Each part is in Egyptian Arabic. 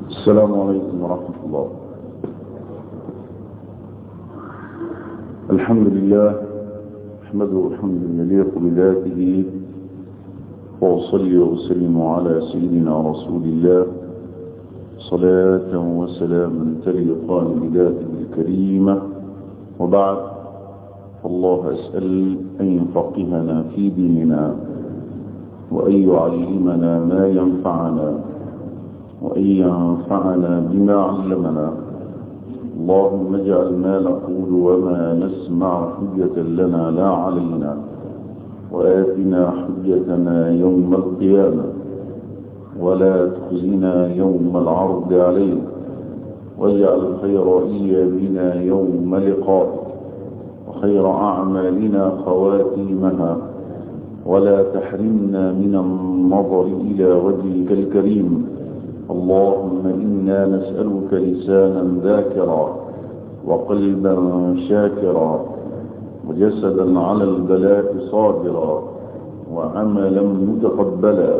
السلام عليكم ورحمة الله الحمد لله أحمده الحمد يليق بذاته وأصلي وأسلم على سيدنا رسول الله صلاة وسلاما تليقان بذاته الكريمة وبعد فالله أسأل أن يفقهنا في ديننا وأن يعلمنا ما ينفعنا وأن ينفعنا بما علمنا اللهم اجعل ما نقول وما نسمع حجة لنا لا علينا وآتنا حجتنا يوم القيامة ولا تخزنا يوم العرض علينا واجعل خير إيامنا يوم لقائك وخير أعمالنا خواتيمها ولا تحرمنا من النظر إلى وجهك الكريم اللهم إنا نسألك لسانا ذاكرا وقلبا شاكرا وجسدا على البلاء صابرا وعملا متقبلا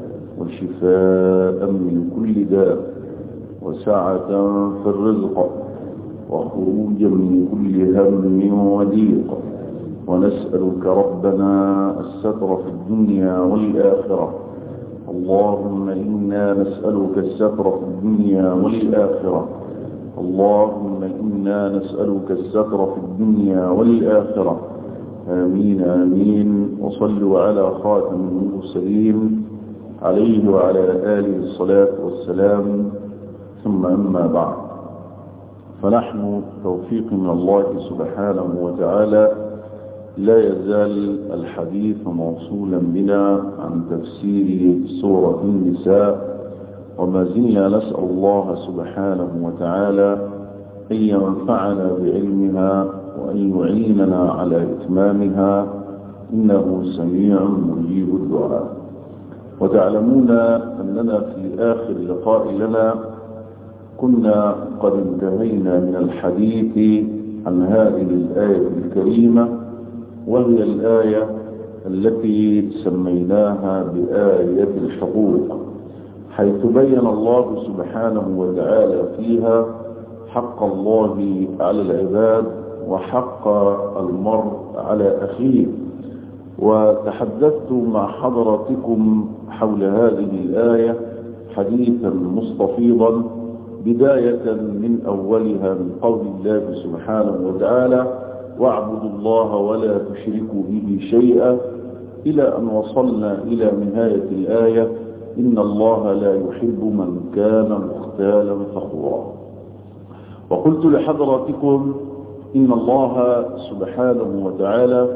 وشفاء من كل داء وسعة في الرزق وخروجا من كل هم وضيق ونسألك ربنا الستر في الدنيا والآخرة اللهم إنا نسألك الستر في الدنيا والآخرة اللهم إنا نسألك الستر في الدنيا والآخرة آمين آمين وصلوا على خاتم المرسلين عليه وعلى آله الصلاة والسلام ثم أما بعد فنحن توفيق من الله سبحانه وتعالى لا يزال الحديث موصولا بنا عن تفسير سورة النساء وما زلنا نسأل الله سبحانه وتعالى أن ينفعنا بعلمها وأن يعيننا على إتمامها إنه سميع مجيب الدعاء وتعلمون أننا في آخر لقاء لنا كنا قد انتهينا من الحديث عن هذه الآية الكريمة وهي الآية التي سميناها بآية الحقوق حيث بين الله سبحانه وتعالى فيها حق الله على العباد وحق المرء على أخيه وتحدثت مع حضراتكم حول هذه الآية حديثا مستفيضا بداية من أولها من قول الله سبحانه وتعالى واعبدوا الله ولا تشركوا به شيئا إلى أن وصلنا إلى نهاية الآية إن الله لا يحب من كان مختالا فخورا وقلت لحضراتكم إن الله سبحانه وتعالى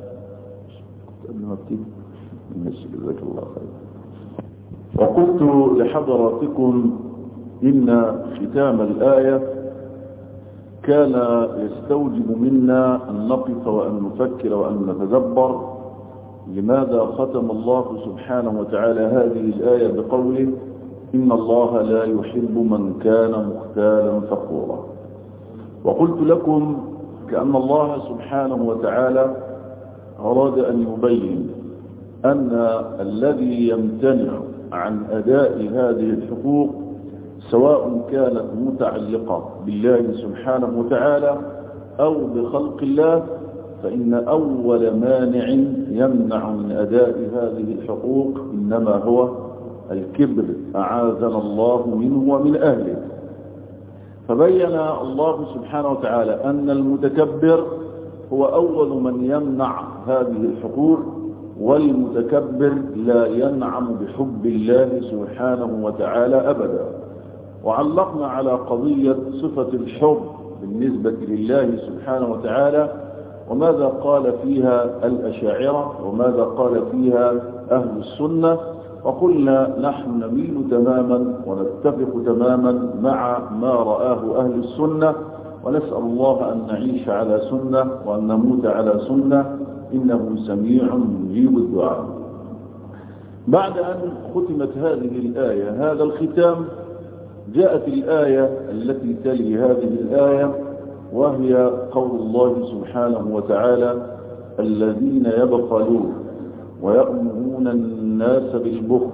جزاك الله خير وقلت لحضراتكم إن ختام الآية كان يستوجب منا أن نقف وأن نفكر وأن نتدبر لماذا ختم الله سبحانه وتعالى هذه الآية بقوله إن الله لا يحب من كان مختالا فخورا وقلت لكم كأن الله سبحانه وتعالى أراد أن يبين أن الذي يمتنع عن أداء هذه الحقوق سواء كانت متعلقة بالله سبحانه وتعالى أو بخلق الله فإن أول مانع يمنع من أداء هذه الحقوق إنما هو الكبر أعاذنا الله منه ومن أهله فبين الله سبحانه وتعالى أن المتكبر هو أول من يمنع هذه الحقوق والمتكبر لا ينعم بحب الله سبحانه وتعالى أبدا وعلقنا على قضية صفة الحب بالنسبة لله سبحانه وتعالى وماذا قال فيها الأشاعرة وماذا قال فيها أهل السنة وقلنا نحن نميل تماما ونتفق تماما مع ما رآه أهل السنة ونسأل الله أن نعيش على سنة وأن نموت على سنة إنه سميع مجيب الدعاء بعد أن ختمت هذه الآية هذا الختام جاءت الآية التي تلي هذه الآية وهي قول الله سبحانه وتعالى الذين يبخلون ويأمرون الناس بالبخل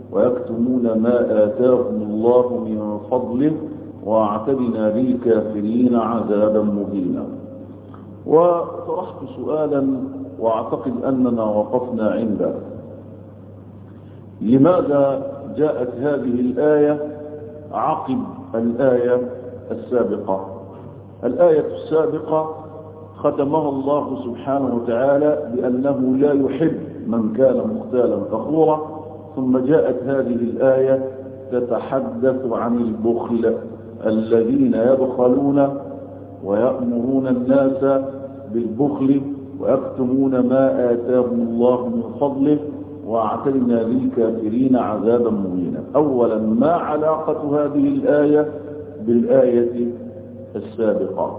ويكتمون ما آتاهم الله من فضله واعتدنا للكافرين عذابا مهينا وطرحت سؤالا واعتقد أننا وقفنا عنده لماذا جاءت هذه الآية عقب الآية السابقة الآية السابقة ختمها الله سبحانه وتعالى بأنه لا يحب من كان مختالا فخورا ثم جاءت هذه الآية تتحدث عن البخل الذين يبخلون ويأمرون الناس بالبخل ويكتمون ما آتاهم الله من فضله واعتدنا للكافرين عذابا مهينا أولا ما علاقة هذه الآية بالآية السابقة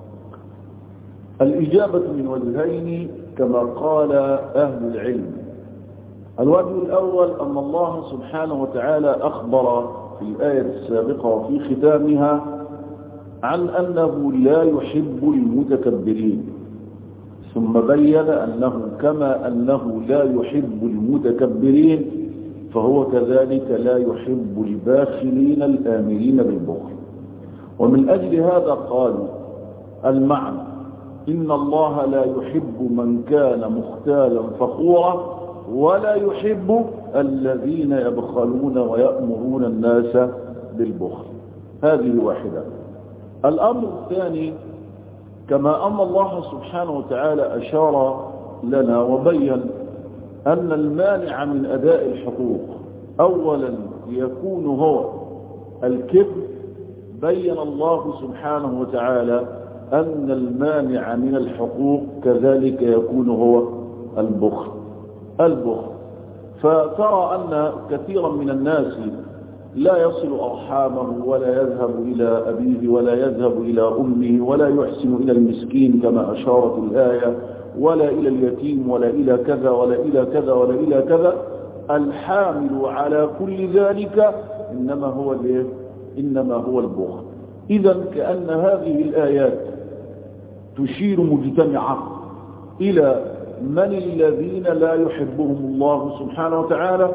الإجابة من وجهين كما قال أهل العلم الوجه الأول أن الله سبحانه وتعالى أخبر في الآية السابقة وفي ختامها عن أنه لا يحب المتكبرين ثم بين أنه كما أنه لا يحب المتكبرين فهو كذلك لا يحب الباخلين الآمرين بالبخل ومن أجل هذا قالوا المعنى إن الله لا يحب من كان مختالا فخورا ولا يحب الذين يبخلون ويأمرون الناس بالبخل هذه واحدة الأمر الثاني كما أن الله سبحانه وتعالى أشار لنا وبين أن المانع من أداء الحقوق أولا يكون هو الكبر بين الله سبحانه وتعالى أن المانع من الحقوق كذلك يكون هو البخل البخل فترى أن كثيرا من الناس لا يصل أرحامه ولا يذهب إلى أبيه ولا يذهب إلى أمه ولا يحسن إلى المسكين كما أشارت الآية ولا إلى اليتيم ولا إلى كذا ولا إلى كذا ولا إلى كذا الحامل على كل ذلك إنما هو إنما هو البخل إذا كأن هذه الآيات تشير مجتمعة إلى من الذين لا يحبهم الله سبحانه وتعالى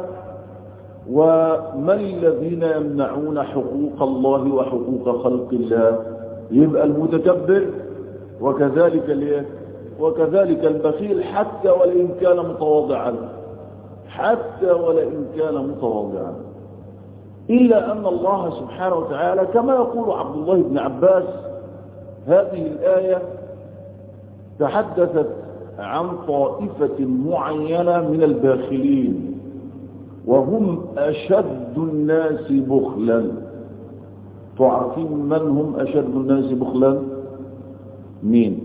ومن الذين يمنعون حقوق الله وحقوق خلق الله يبقى المتكبر وكذلك الايه وكذلك البخيل حتى ولئن كان متواضعا حتى ولئن كان متواضعا إلا أن الله سبحانه وتعالى كما يقول عبد الله بن عباس هذه الآية تحدثت عن طائفة معينة من الباخلين وهم أشد الناس بخلا تعرفين من هم أشد الناس بخلا مين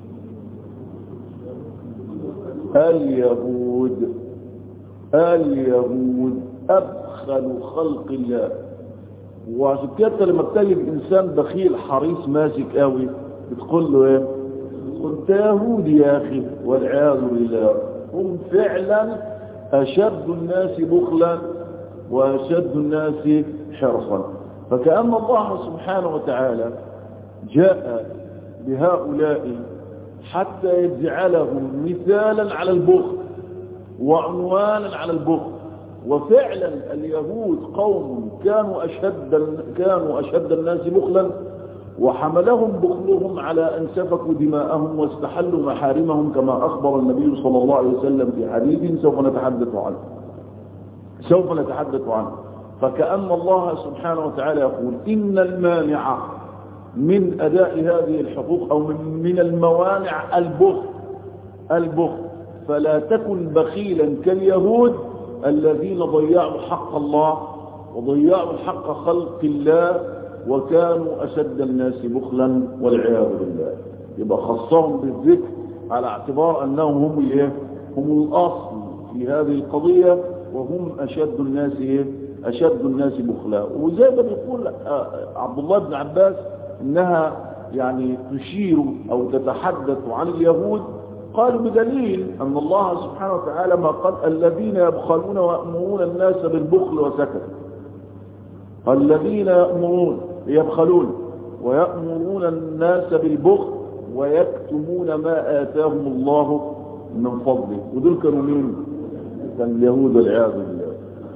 اليهود اليهود أبخل خلق الله وعشان كده لما بتجد إنسان بخيل حريص ماسك قوي بتقول له ايه كنت يهودي يا أخي والعياذ بالله هم فعلا أشد الناس بخلا وأشد الناس حرصا فكأن الله سبحانه وتعالى جاء بهؤلاء حتى يجعلهم مثالا على البخل وعنوانا على البخل وفعلا اليهود قوم كانوا أشد, كانوا أشد الناس بخلا وحملهم بخلهم على أن سفكوا دماءهم واستحلوا محارمهم كما أخبر النبي صلى الله عليه وسلم في حديث سوف نتحدث عنه سوف نتحدث عنه فكأن الله سبحانه وتعالى يقول إن المانع من أداء هذه الحقوق أو من الموانع البخل البخل فلا تكن بخيلا كاليهود الذين ضيعوا حق الله وضيعوا حق خلق الله وكانوا أشد الناس بخلا والعياذ بالله يبقى خصهم بالذكر على اعتبار أنهم هم الايه هم الأصل في هذه القضية وهم أشد الناس ايه أشد الناس بخلا وزي ما بيقول عبد الله بن عباس إنها يعني تشير أو تتحدث عن اليهود قالوا بدليل أن الله سبحانه وتعالى ما قال الذين يبخلون ويأمرون الناس بالبخل وسكت الذين يأمرون يبخلون ويأمرون الناس بالبخل ويكتمون ما آتاهم الله من فضله ودول كانوا مين كان اليهود والعياذ بالله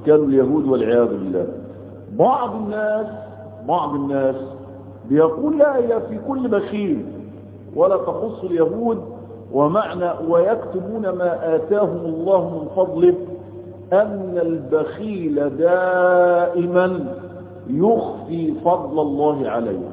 كانوا اليهود والعياذ بالله بعض الناس بعض الناس بيقول لا هي في كل بخيل ولا تخص اليهود ومعنى ويكتبون ما آتاهم الله من فضله أن البخيل دائما يخفي فضل الله عليه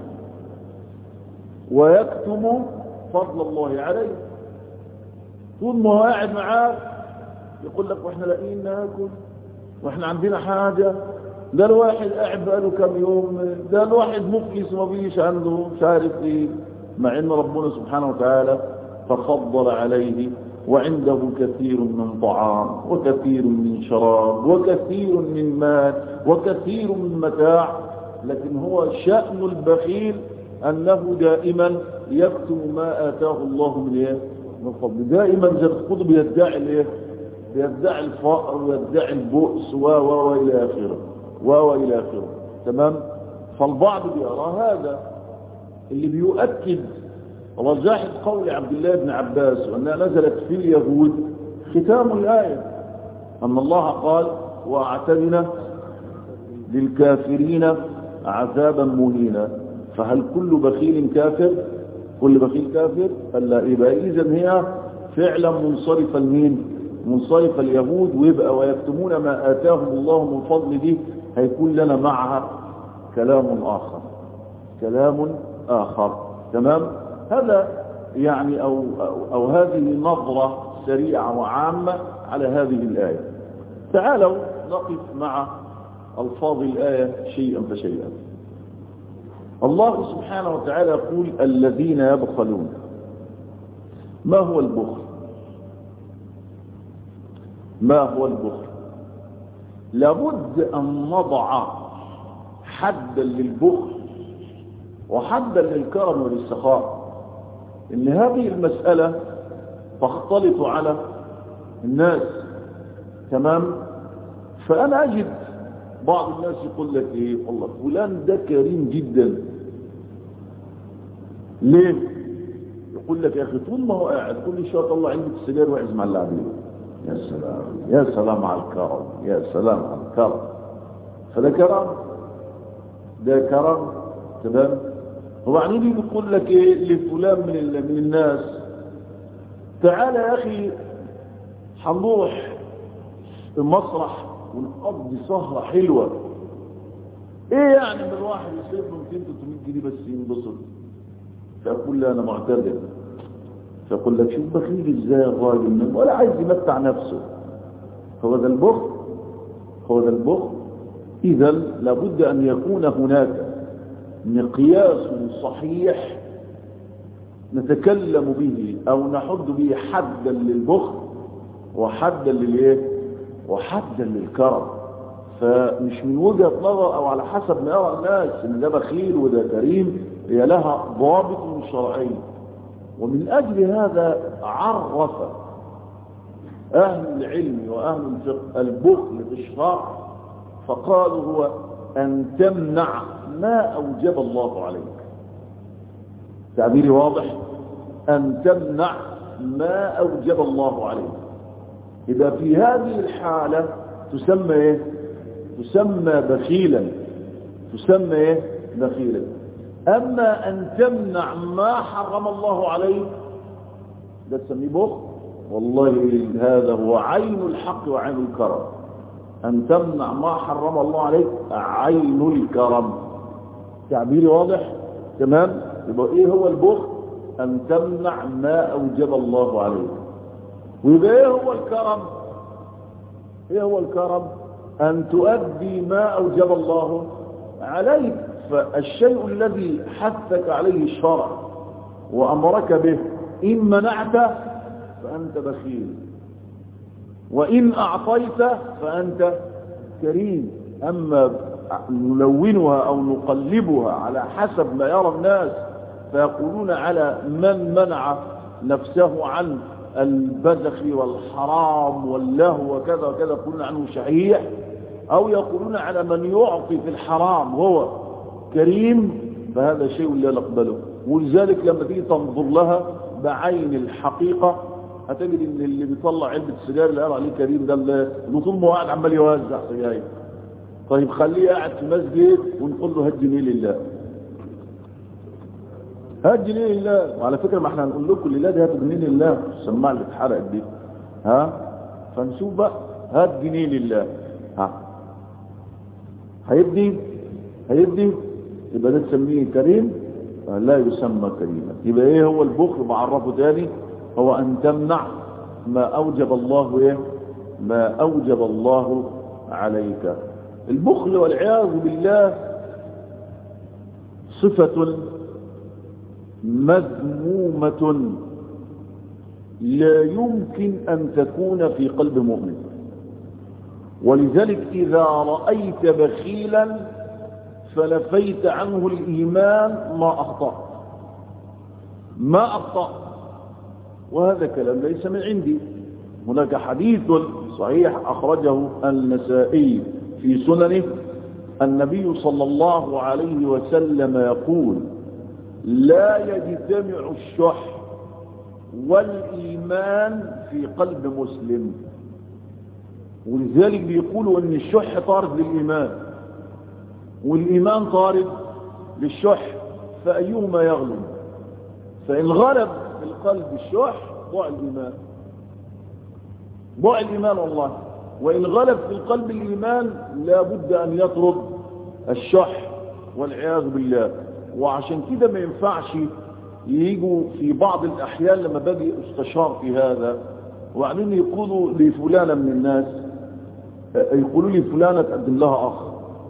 ويكتم فضل الله عليه طول ما هو قاعد معاك يقول لك واحنا لاقيين ناكل واحنا عندنا حاجة ده الواحد قاعد بقاله كام يوم ده الواحد مفلس وما بيش عنده مش عارف ايه مع ان ربنا سبحانه وتعالى تفضل عليه وعنده كثير من طعام وكثير من شراب وكثير من مال وكثير من متاع لكن هو شأن البخيل أنه دائما يكتم ما آتاه الله من إيه؟ من فضل دائما زي القطب يدعي الإيه؟ يدعي الفقر ويدعي البؤس و و وإلى آخره و وإلى آخره تمام فالبعض بيرى هذا اللي بيؤكد رجاح قول عبد الله بن عباس وأنها نزلت في اليهود ختام الآية أن الله قال وأعتدنا للكافرين عذابا مهينا فهل كل بخيل كافر كل بخيل كافر فلا يبقى إذن هي فعلا منصرفة لمين منصرفة اليهود ويبقى ويكتمون ما آتاهم الله من فضل دي هيكون لنا معها كلام آخر كلام آخر تمام هذا يعني أو, أو, أو هذه نظرة سريعة وعامة على هذه الآية تعالوا نقف مع ألفاظ الآية شيئا فشيئا الله سبحانه وتعالى يقول الذين يبخلون ما هو البخل ما هو البخل لابد أن نضع حدا للبخل وحدا للكرم وللسخاء ان هذه المسألة تختلط على الناس تمام فأنا أجد بعض الناس يقول لك ايه والله فلان ده كريم جدا ليه يقول لك يا اخي طول ما هو قاعد كل شويه طلع علبه السجاير ويعز مع اللاعبين يا سلام يا سلام على الكرم يا سلام على الكرم فده كرم ده كرم تمام وبعدين يقول لك ايه لفلان من من الناس تعالى يا اخي هنروح المسرح ونقضي سهرة حلوة ايه يعني من الواحد يصرف له 200 300 جنيه بس ينبسط فيقول لي انا معتذر فيقول لك شوف بخيل ازاي الراجل ولا عايز يمتع نفسه هو ده البخل هو ده البخل اذا لابد ان يكون هناك مقياس صحيح نتكلم به او نحد به حدا للبخل وحدا للايه وحدا للكرم فمش من وجهة نظر او على حسب ما يرى الناس ان ده بخيل وده كريم هي لها ضابط شرعي ومن اجل هذا عرف اهل العلم واهل الفقه البخل في الشرع فقالوا هو ان تمنع ما اوجب الله عليك تعبيري واضح ان تمنع ما اوجب الله عليك إذا في هذه الحالة تسمى إيه؟ تسمى بخيلا تسمى إيه؟ بخيلا أما أن تمنع ما حرم الله عليك ده تسميه بخل والله هذا هو عين الحق وعين الكرم أن تمنع ما حرم الله عليك عين الكرم تعبيري واضح تمام يبقى إيه هو البخل أن تمنع ما أوجب الله عليك ويبقى ايه هو الكرم ايه هو الكرم ان تؤدي ما اوجب الله عليك فالشيء الذي حثك عليه الشرع وامرك به ان منعته فانت بخيل وان اعطيت فانت كريم اما نلونها او نقلبها على حسب ما يرى الناس فيقولون على من منع نفسه عن البذخ والحرام واللهو وكذا وكذا يقولون عنه شحيح او يقولون على من يعطي في الحرام هو كريم فهذا شيء لا نقبله ولذلك لما تيجي تنظر لها بعين الحقيقة هتجد ان اللي بيطلع علبة السجاير اللي قال عليه كريم ده اللي طول ما هو قاعد عمال يوزع سجاير طيب خليه قاعد في مسجد ونقول له هات جنيه لله هات جنيه لله وعلى فكرة ما احنا هنقول لكم الليلة دي هاتوا جنيه لله السماعة اللي اتحرقت دي ها فنشوف بقى هات جنيه لله ها هيدي هيدي يبقى ده تسميه كريم لا يسمى كريما يبقى ايه هو البخل بعرفه تاني هو ان تمنع ما اوجب الله ايه ما اوجب الله عليك البخل والعياذ بالله صفة مذمومة لا يمكن أن تكون في قلب مؤمن ولذلك إذا رأيت بخيلا فلفيت عنه الإيمان ما أخطأ ما أخطأ وهذا كلام ليس من عندي هناك حديث صحيح أخرجه النسائي في سننه النبي صلى الله عليه وسلم يقول لا يجتمع الشح والإيمان في قلب مسلم ولذلك بيقولوا ان الشح طارد للإيمان والإيمان طارد للشح فأيهما يغلب فإن غلب في القلب الشح ضاع الإيمان ضاع الإيمان والله وإن غلب في القلب الإيمان لابد أن يطرد الشح والعياذ بالله وعشان كده ما ينفعش يجوا في بعض الأحيان لما باجي استشار في هذا وبعدين يقولوا لفلانة من الناس يقولوا لي فلانة تقدم لها أخ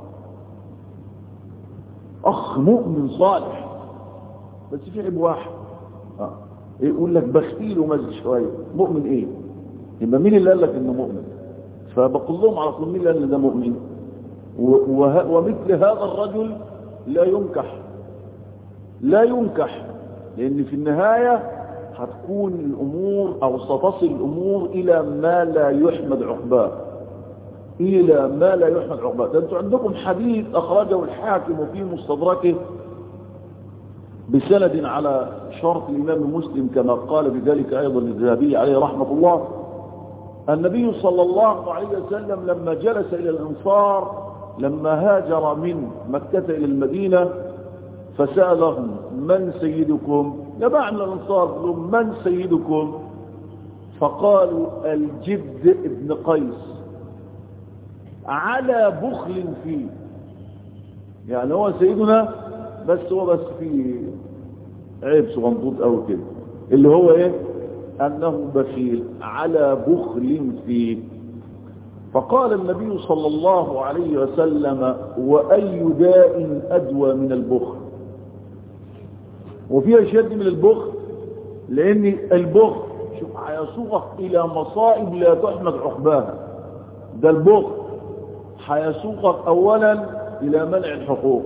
أخ مؤمن صالح بس في عيب واحد آه. يقول لك بخيل ومزج شوية مؤمن ايه يبقى مين اللي قال لك انه مؤمن فبقول لهم على طول مين اللي قال ان ده مؤمن وه... ومثل هذا الرجل لا ينكح لا ينكح لان في النهاية هتكون الامور او ستصل الامور الى ما لا يحمد عقباه الى ما لا يحمد عقباه ده انتوا عندكم حديث اخرجه الحاكم في مستدركه بسند على شرط الامام مسلم كما قال بذلك ايضا الذهبي عليه رحمة الله النبي صلى الله عليه وسلم لما جلس الى الانصار لما هاجر من مكة الى المدينة فسألهم من سيدكم جماعة من الانصار قالوا من سيدكم فقالوا الجد ابن قيس على بخل فيه يعني هو سيدنا بس هو بس في عيب صغنطوط قوي كده اللي هو ايه انه بخيل على بخل فيه فقال النبي صلى الله عليه وسلم واي داء ادوى من البخل وفيها شد من البخل لان البخل شوف هيسوقك الى مصائب لا تحمد عقباها ده البخل هيسوقك اولا الى منع الحقوق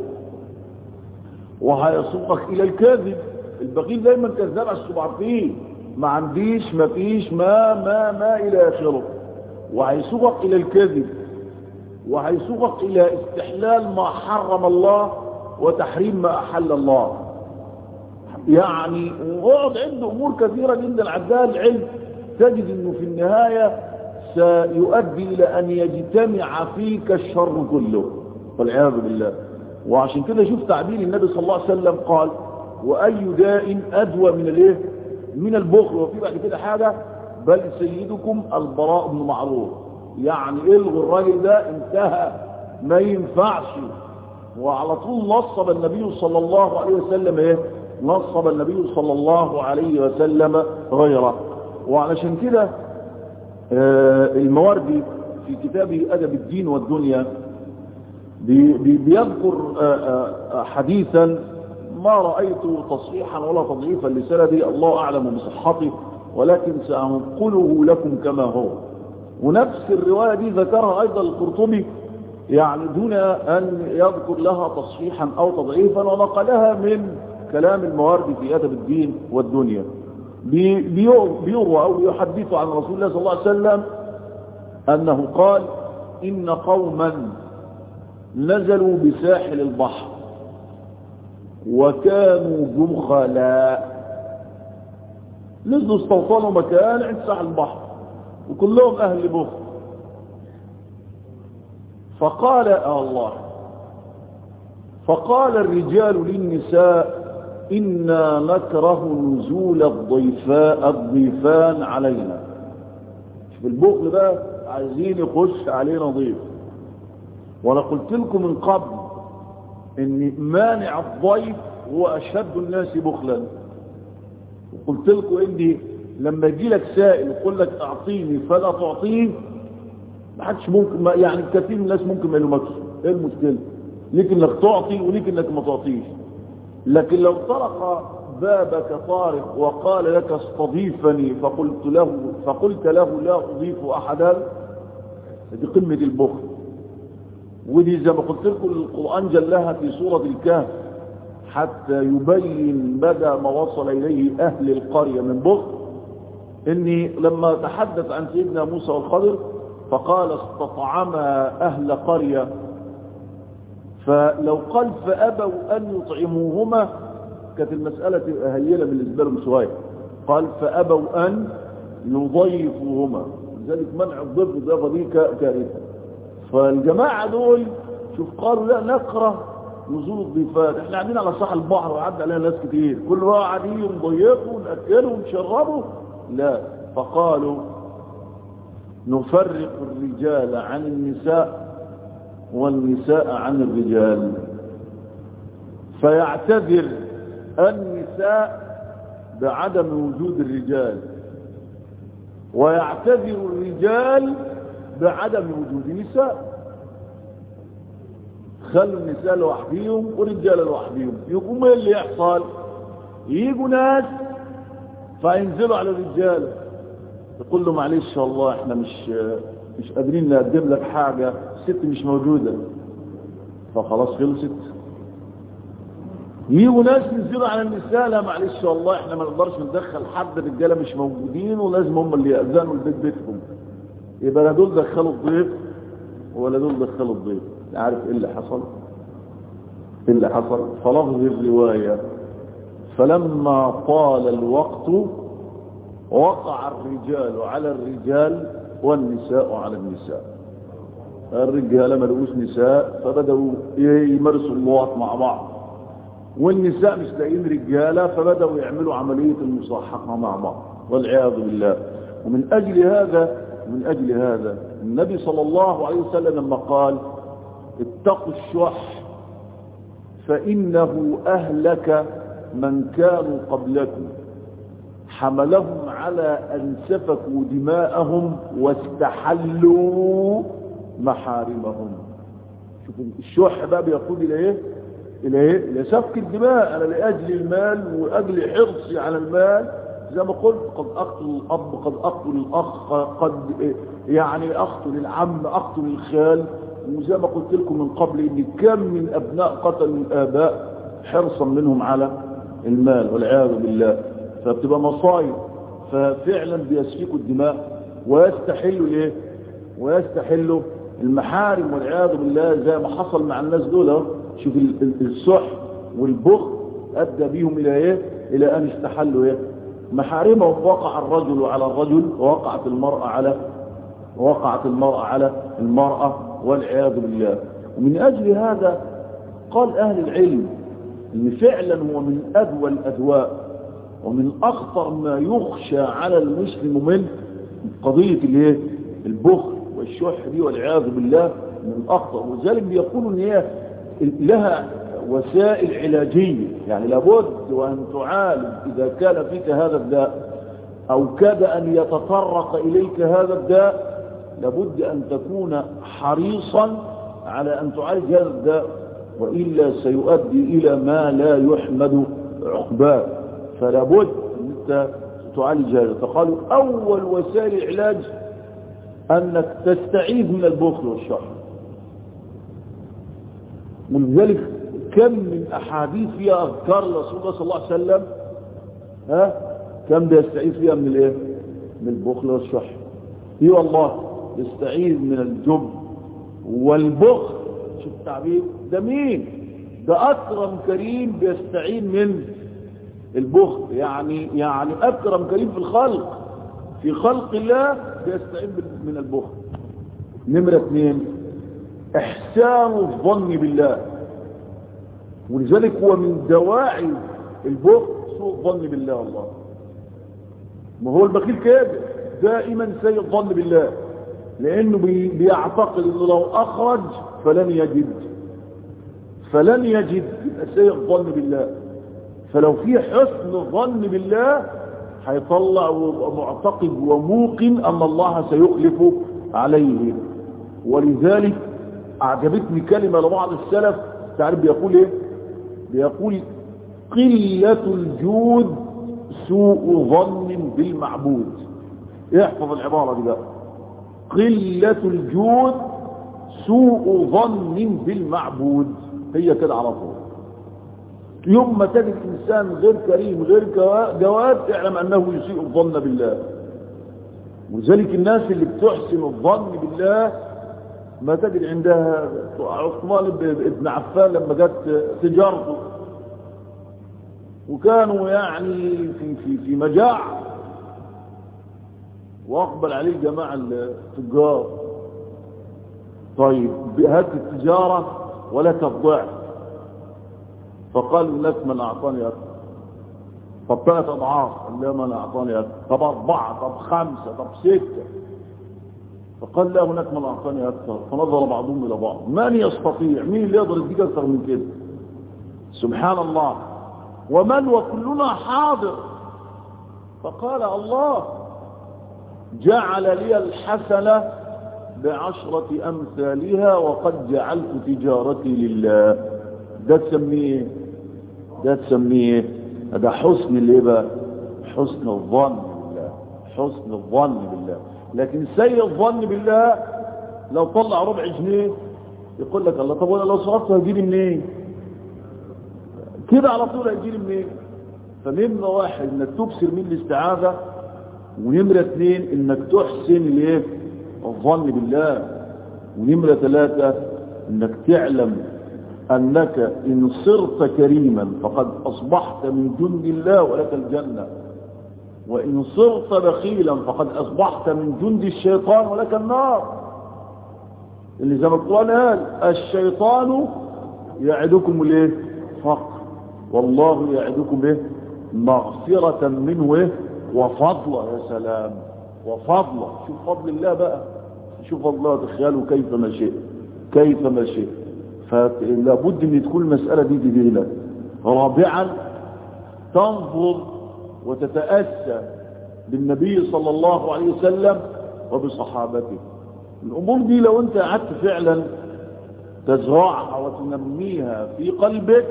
وهيسوقك الى الكذب البخيل دايما كذاب على السبعتين ما عنديش ما فيش ما ما ما الى اخره وهيسوقك الى الكذب وهيسوقك الى استحلال ما حرم الله وتحريم ما احل الله يعني وقعد عنده امور كثيره جدا عدها العلم تجد انه في النهايه سيؤدي الى ان يجتمع فيك الشر كله والعياذ بالله وعشان كده شوف تعبير النبي صلى الله عليه وسلم قال واي داء ادوى من الايه من البخل وفي بعد كده حاجه بل سيدكم البراء بن معروف يعني الغوا الراجل ده انتهى ما ينفعش وعلى طول نصب النبي صلى الله عليه وسلم ايه نصب النبي صلى الله عليه وسلم غيره وعلشان كده آه المواردي في كتابه أدب الدين والدنيا بي بي بيذكر آه آه حديثا ما رأيت تصحيحا ولا تضعيفا لسندي الله أعلم بصحته ولكن سأنقله لكم كما هو ونفس الرواية دي ذكرها أيضا القرطبي يعني دون أن يذكر لها تصحيحا أو تضعيفا ونقلها من كلام الموارد في أدب الدين والدنيا بيروى أو يحدث عن رسول الله صلى الله عليه وسلم أنه قال إن قوما نزلوا بساحل البحر وكانوا جخلاء نزلوا استوطنوا مكان عند ساحل البحر وكلهم أهل بخل فقال آه الله فقال الرجال للنساء إنا نكره نزول الضيفاء الضيفان علينا شوف البخل ده عايزين يخش علينا ضيف وانا قلت لكم من قبل ان مانع الضيف هو اشد الناس بخلا وقلت لكم ان لما يجي لك سائل يقول لك اعطيني فلا تعطيه ما حدش ممكن ما يعني كثير من الناس ممكن ما يلومكش ايه المشكله ليك انك تعطي وليك انك ما تعطيش لكن لو طرق بابك طارق وقال لك استضيفني فقلت له فقلت له لا اضيف احدا دي قمه البخل ودي زي ما قلت لكم القران جلها في سوره الكهف حتى يبين مدى ما وصل اليه اهل القريه من بخل اني لما تحدث عن سيدنا موسى والخضر فقال استطعما اهل قريه فلو قال فأبوا أن يطعموهما كانت المسألة هينة بالنسبة لهم شوية قال فأبوا أن يضيفوهما لذلك منع الضيف الضيافة دي كارثة فالجماعة دول شوف قالوا لا نكره نزول الضيفات احنا قاعدين على ساحل البحر وعدى علينا ناس كتير كل واحد قاعدين نضيفه ونأكله ونشربه لا فقالوا نفرق الرجال عن النساء والنساء عن الرجال فيعتذر النساء بعدم وجود الرجال ويعتذر الرجال بعدم وجود النساء خلوا النساء لوحديهم والرجال لوحديهم يقوم ايه اللي يحصل يجوا ناس فينزلوا على الرجال يقول له معلش والله احنا مش مش قادرين نقدم لك حاجة الست مش موجودة فخلاص خلصت يجوا ناس ينزلوا على النساء لا معلش والله احنا ما نقدرش ندخل حد الرجاله مش موجودين ولازم هم اللي يأذنوا البيت بيتهم يبقى لا دول دخلوا الضيف ولا دول دخلوا الضيف عارف ايه اللي حصل ايه اللي حصل فلفظ الرواية فلما طال الوقت وقع الرجال على الرجال والنساء على النساء الرجال ما لقوش نساء فبدأوا يمارسوا اللواط مع بعض والنساء مش لاقيين رجالة فبدأوا يعملوا عملية المصاحقة مع بعض والعياذ بالله ومن أجل هذا من أجل هذا النبي صلى الله عليه وسلم لما قال اتقوا الشح فإنه أهلك من كانوا قبلكم حملهم على أن سفكوا دماءهم واستحلوا محارمهم شوف الشح بقى بيقود إلى إيه إلى إيه إلى سفك الدماء أنا لأجل المال وأجل حرصي على المال زي ما قلت قد أقتل الأب قد أقتل الأخ قد يعني أقتل العم أقتل الخال وزي ما قلت لكم من قبل إن كم من أبناء قتلوا الآباء حرصا منهم على المال والعياذ بالله فبتبقى مصايب ففعلا بيسفكوا الدماء ويستحلوا الايه ويستحلوا المحارم والعياذ بالله زي ما حصل مع الناس دول شوف السح والبخل ادى بيهم الى ايه الى ان استحلوا ايه محارمهم وقع الرجل على الرجل ووقعت المرأة على وقعت المرأة على المرأة والعياذ بالله ومن اجل هذا قال اهل العلم ان فعلا هو من ادوى الادواء ومن اخطر ما يخشى على المسلم من قضية الايه البخل والشح دي والعياذ بالله من اخطر وذلك بيقولوا ان هي لها وسائل علاجية يعني لابد وان تعالج اذا كان فيك هذا الداء او كاد ان يتطرق اليك هذا الداء لابد ان تكون حريصا على ان تعالج هذا الداء وإلا سيؤدي إلى ما لا يحمد عقباه فلا بد أن أنت تعالج هذا فقالوا أول وسائل العلاج أنك تستعيذ من البخل والشر ولذلك كم من أحاديث فيها أذكار رسول الله صلى الله عليه وسلم ها كم بيستعيذ فيها من الايه من البخل والشح اي والله يستعيذ من الجب والبخل شوف التعبير ده مين ده اكرم كريم بيستعين من البخل يعني يعني اكرم كريم في الخلق في خلق الله بيستعين من البخل نمرة اثنين احسان الظن بالله ولذلك هو من دواعي البخل سوء الظن بالله الله ما هو البخيل كده دائما سيء الظن بالله لانه بيعتقد انه لو اخرج فلن يجد فلن يجد سيء الظن بالله فلو في حسن الظن بالله هيطلع معتقد وموقن ان الله سيخلف عليه ولذلك اعجبتني كلمة لبعض السلف تعرف بيقول ايه بيقول قلة الجود سوء ظن بالمعبود احفظ العبارة دي بقى قلة الجود سوء ظن بالمعبود هي كده على طول يوم ما تجد انسان غير كريم غير جواد اعلم انه يسيء الظن بالله ولذلك الناس اللي بتحسن الظن بالله ما تجد عندها عثمان بن عفان لما جت تجارته وكانوا يعني في في في مجاعة واقبل عليه جماعة التجار طيب هات التجارة ولك الضعف فقال لك من اعطاني اكثر طب ثلاث اضعاف قال لا من اعطاني اكثر طب اربعة طب خمسة طب ستة فقال لا هناك من اعطاني اكثر فنظر بعضهم الى بعض من يستطيع مين اللي يقدر يديك اكثر من كده سبحان الله ومن وكلنا حاضر فقال الله جعل لي الحسنة بعشرة أمثالها وقد جعلت تجارتي لله ده تسميه ده تسميه ده حسن اللي بقى حسن الظن بالله حسن الظن بالله لكن سيء الظن بالله لو طلع ربع جنيه يقول لك الله طب وانا لو صرفته هجيب منين كده على طول هيجيلي منين فنمرة واحد انك تبصر من الاستعاذة ونمرة اثنين انك تحسن الايه الظن بالله ونمرة ثلاثة انك تعلم انك ان صرت كريما فقد اصبحت من جند الله ولك الجنة وان صرت بخيلا فقد اصبحت من جند الشيطان ولك النار اللي زي ما القرآن قال الشيطان يعدكم الايه فقر والله يعدكم به مغفرة منه إيه؟ وفضلا يا سلام وفضلا شوف فضل الله بقى شوف الله تخيلوا كيف ما شئ كيف ما شئ فلابد ان تكون المسألة دي جديدة رابعا تنظر وتتأسى بالنبي صلى الله عليه وسلم وبصحابته الأمور دي لو أنت قعدت فعلا تزرعها وتنميها في قلبك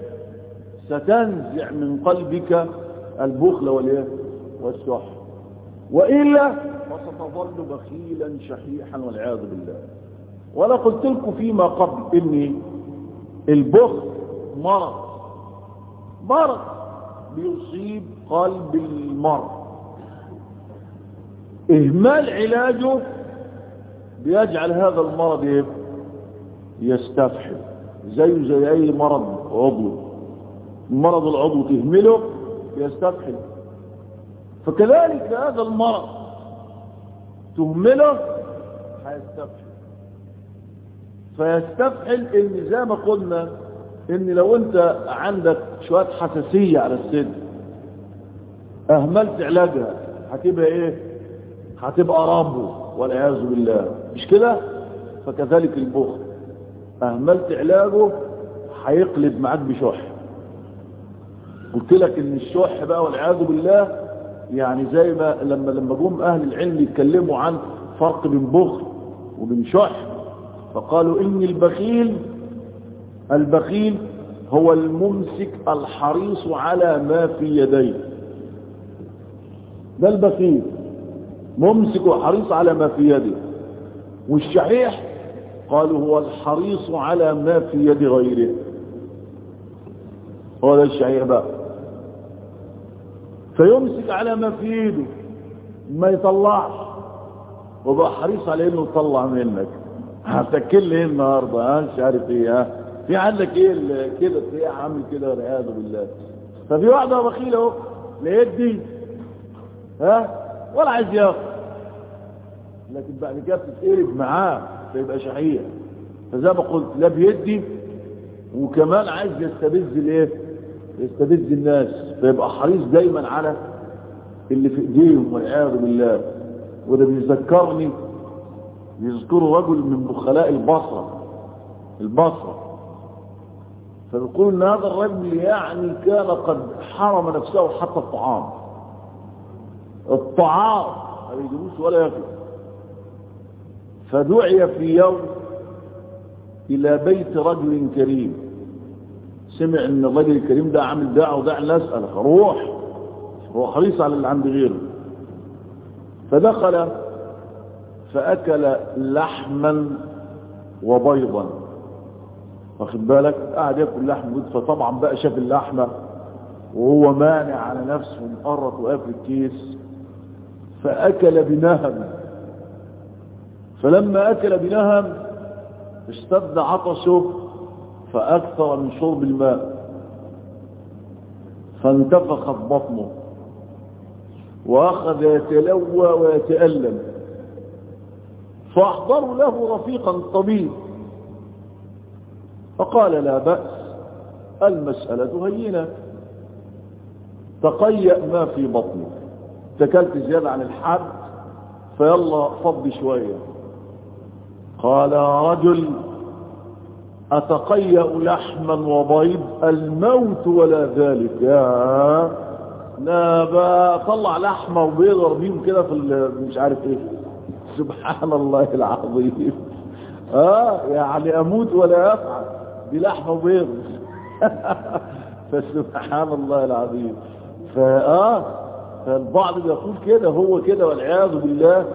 ستنزع من قلبك البخل والايه والشح وإلا فستظل بخيلا شحيحا والعياذ بالله ولا قلت لكم فيما قبل ان البخل مرض مرض بيصيب قلب المرء اهمال علاجه بيجعل هذا المرض ايه يستفحل زيه زي اي مرض عضوي المرض العضو تهمله يستفحل فكذلك هذا المرض تهمله هيستفحل فيستفحل ان زي ما قلنا ان لو انت عندك شوية حساسية على السن اهملت علاجها هتبقى ايه هتبقى ربو والعياذ بالله مش كده فكذلك البخل اهملت علاجه هيقلب معاك بشح قلت لك ان الشح بقى والعياذ بالله يعني زي ما لما لما جم اهل العلم يتكلموا عن فرق بين بخل وبين شح فقالوا ان البخيل البخيل هو الممسك الحريص على ما في يديه ده البخيل ممسك وحريص على ما في يده والشحيح قالوا هو الحريص على ما في يد غيره هو ده الشحيح بقى فيمسك على ما في يده ما يطلعش وبقى حريص على انه يطلع منك هتاكل لي ايه النهارده ها مش عارف ايه ها في عندك ايه كده تلاقيه عامل كده والعياذ بالله ففي واحدة بخيلة اهو لا يدي ها ولا عايز ياخد لكن بعد كده بتتقلب معاه فيبقى شحيح فزي ما قلت لا بيدي وكمان عايز يستبز الايه يستبز الناس فيبقى حريص دايما على اللي في ايديهم والعياذ بالله وده بيذكرني يذكروا رجل من بخلاء البصره البصره فبيقول ان هذا الرجل يعني كان قد حرم نفسه حتى الطعام الطعام ما يجيبوش ولا ياكل فدعي في يوم الى بيت رجل كريم سمع ان الرجل الكريم ده عامل دعوه وداع الناس قال روح هو حريص على اللي عند غيره فدخل فاكل لحما وبيضا واخد بالك قاعد ياكل لحم بيض فطبعا بقى شاف اللحمه وهو مانع على نفسه ومقرط وقافل الكيس فاكل بنهم فلما اكل بنهم اشتد عطشه فاكثر من شرب الماء فانتفخت بطنه واخذ يتلوى ويتالم فاحضروا له رفيقا طبيب فقال لا بأس المسألة هينة تقيأ ما في بطنك تكلت زيادة عن الحد فيلا فضي شوية قال يا رجل أتقيأ لحما وبيض الموت ولا ذلك يا لا طلع لحمة وبيض ارميهم كده في مش عارف ايه سبحان الله العظيم اه يعني اموت ولا افعل دي لحمه وبيض فسبحان الله العظيم فاه فالبعض بيقول كده هو كده والعياذ بالله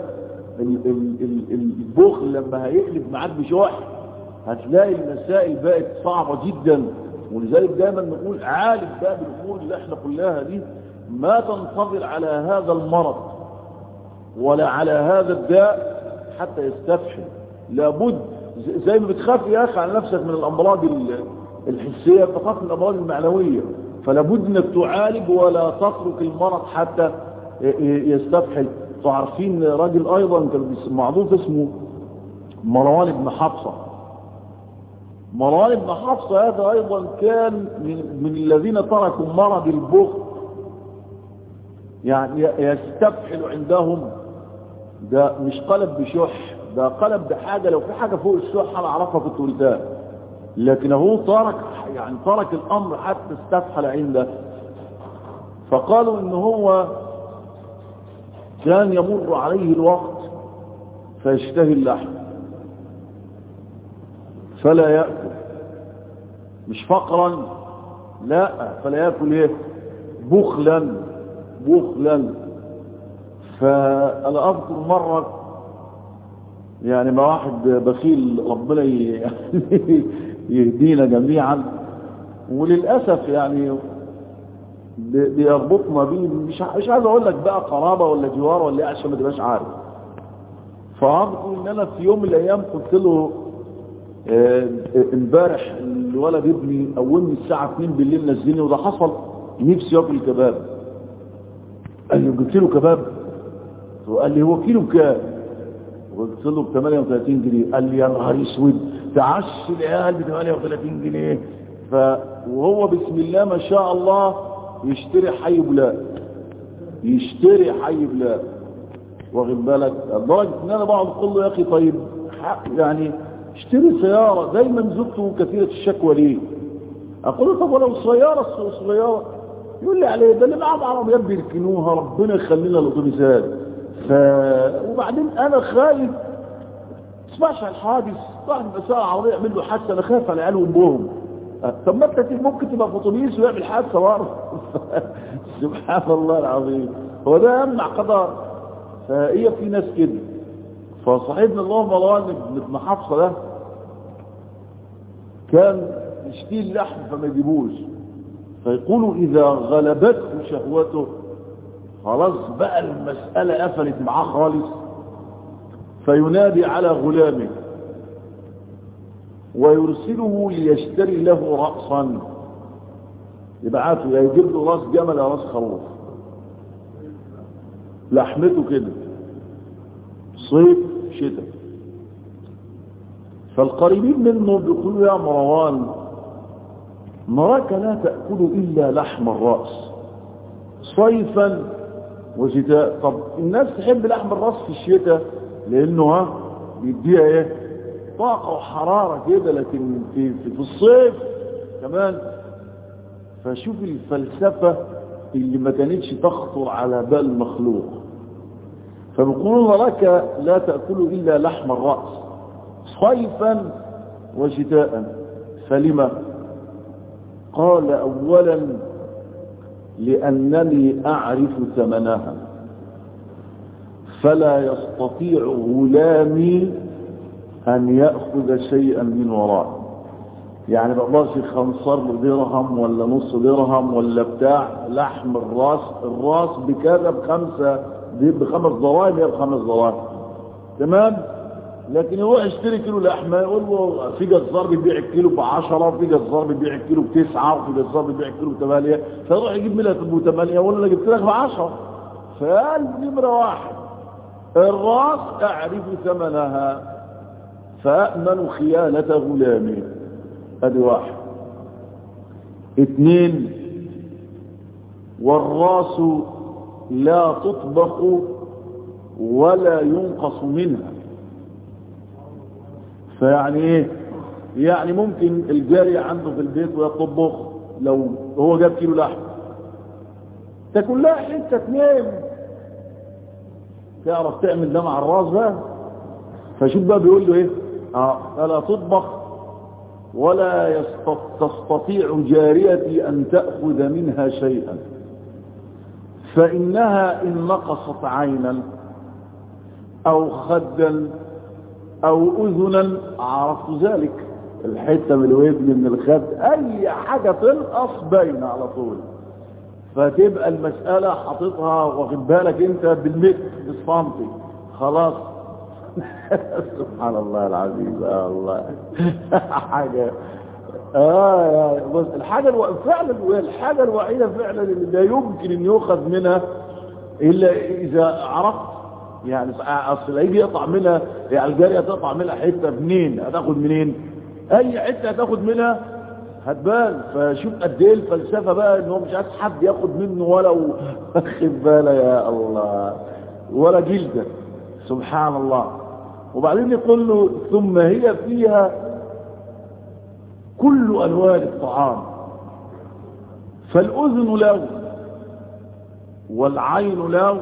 البخل لما هيقلب معاك بشح هتلاقي المسائل بقت صعبة جدا ولذلك دايما نقول عالج بقى بالامور اللي احنا كلها دي ما تنتظر على هذا المرض ولا على هذا الداء حتى يستفحل لابد زي ما بتخاف يا اخي على نفسك من الامراض الحسيه بتخاف من الامراض المعنويه فلابد انك تعالج ولا تترك المرض حتى يستفحل تعرفين راجل ايضا كان معروف اسمه مروان بن حفصه مروان بن حفصه هذا ايضا كان من, من الذين تركوا مرض البخل يعني يستفحل عندهم ده مش قلب بشح ده قلب بحاجة لو في حاجة فوق الشح انا اعرفها كنت قلتها لكن هو ترك يعني ترك الامر حتى استفحل عنده فقالوا ان هو كان يمر عليه الوقت فيشتهي اللحم فلا يأكل مش فقرا لا فلا يأكل ايه بخلا بخلا فأنا أذكر مرة يعني ما واحد بخيل ربنا يهدينا جميعا وللأسف يعني بيربطنا بيه مش مش عايز اقول لك بقى قرابه ولا جوار ولا ايه عشان ما تبقاش عارف فاذكر ان انا في يوم من الايام قلت له امبارح الولد ابني قومني الساعه 2 بالليل نزلني وده حصل نفسي اكل كباب قال لي قلت له كباب وقال لي هو كيلو بكام قلت له ب 38 جنيه قال لي يا نهار اسود تعشي العيال ب 38 جنيه ف وهو بسم الله ما شاء الله يشتري حي بلاء يشتري حي بلاء واخد بالك لدرجه ان انا بقعد اقول له يا اخي طيب يعني اشتري سياره دايما زوجته كثيره الشكوى ليه اقول له طب ولو سياره صغيره يقول لي عليه ده اللي معاهم عربيات بيركنوها ربنا يخلينا الاتوبيسات ف... وبعدين انا خايف تسمعش عن الحادث واحد مساء عربيه يعمل له حادثه انا خايف على عياله وامهم طب ما انت ممكن تبقى في اتوبيس ويعمل حادثه برضه سبحان الله العظيم هو ده يمنع قدر فهي في ناس كده فصاحبنا الله مروان بن حفصه ده كان يشتي اللحم فما يجيبوش فيقولوا اذا غلبته شهوته خلاص بقى المسألة قفلت معاه خالص فينادي على غلامه ويرسله ليشتري له رأسا يبعته يا يجيب له راس جمل يا راس خروف لحمته كده صيف شتاء فالقريبين منه بيقولوا يا مروان نراك لا تأكل إلا لحم الرأس صيفا وشتاء طب الناس تحب لحم الرأس في الشتاء لأنه ها بيديها ايه طاقة وحرارة كده لكن في, في, في الصيف كمان فشوف الفلسفة اللي ما كانتش تخطر على بال مخلوق فبيقولون لك لا تأكل إلا لحم الرأس صيفا وشتاء فلما قال أولا لأنني أعرف ثمنها فلا يستطيع غلامي أن يأخذ شيئا من ورائي يعني بقدرش خنصر له درهم ولا نص درهم ولا بتاع لحم الراس الراس بكذا بخمسة بخمس ضرائب هي بخمس ضرائب تمام لكن يروح يشتري كيلو لحمه يقول له في جزار بيبيع الكيلو ب 10 وفي جزار بيبيع الكيلو بتسعة وفي جزار بيبيع الكيلو ب 8 فيروح يجيب منها ب 8 يقول له جبت لك ب 10 فقال نمره واحد الراس اعرف ثمنها فأأمن خيانة غلامي ادي واحد اثنين والراس لا تطبخ ولا ينقص منها فيعني ايه يعني ممكن الجارية عنده في البيت ويطبخ لو هو جاب كيلو لحم تاكل لها حته اتنين تعرف تعمل ده مع الراس بقى فشوف بقى بيقول له ايه اه فلا تطبخ ولا تستطيع جاريتي ان تأخذ منها شيئا فانها ان نقصت عينا او خدا او اذنا عرفت ذلك الحتة من الودن من الخد اي حاجة تنقص باينة على طول فتبقى المسألة حاططها واخد بالك انت بالمتر بالسنتي خلاص سبحان الله العظيم آه الله حاجة اه بس الحاجة الو... فعلا الحاجة الوحيدة فعلا اللي لا يمكن ان يؤخذ منها الا اذا عرفت يعني اصل هيجي يقطع منها يعني الجارية تقطع منها حتة منين هتاخد منين اي حتة هتاخد منها هتبان فشوف قد ايه الفلسفة بقى ان هو مش عايز حد ياخد منه ولو خد بالة يا الله ولا جلدة سبحان الله وبعدين يقول له ثم هي فيها كل انواع الطعام فالاذن له والعين له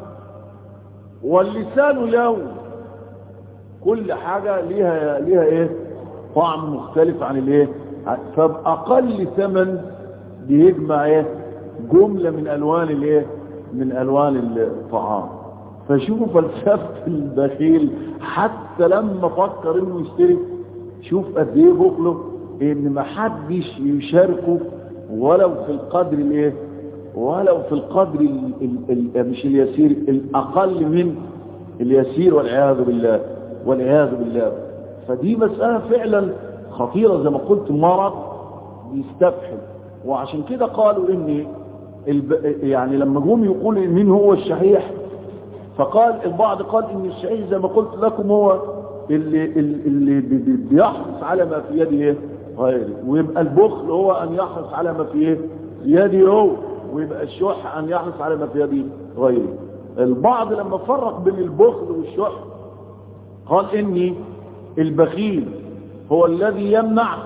واللسان له كل حاجة ليها ليها ايه طعم مختلف عن الايه فبأقل ثمن بيجمع ايه جملة من الوان الايه من الوان الطعام فشوفوا فلسفة البخيل حتى لما فكر انه يشتري شوف قد ايه بخله ان ما حدش يشاركه ولو في القدر الايه ولو في القدر ال ال ال مش اليسير الاقل من اليسير والعياذ بالله والعياذ بالله فدي مسألة فعلا خطيرة زي ما قلت مرض بيستفحل وعشان كده قالوا ان الب... يعني لما جم يقول مين هو الشحيح فقال البعض قال ان الشحيح زي ما قلت لكم هو اللي, اللي بيحرص على ما في يده غيره ويبقى البخل هو ان يحرص على ما في يده هو ويبقى الشح ان يحرص على ما في يده غيره البعض لما فرق بين البخل والشح قال اني البخيل هو الذي يمنع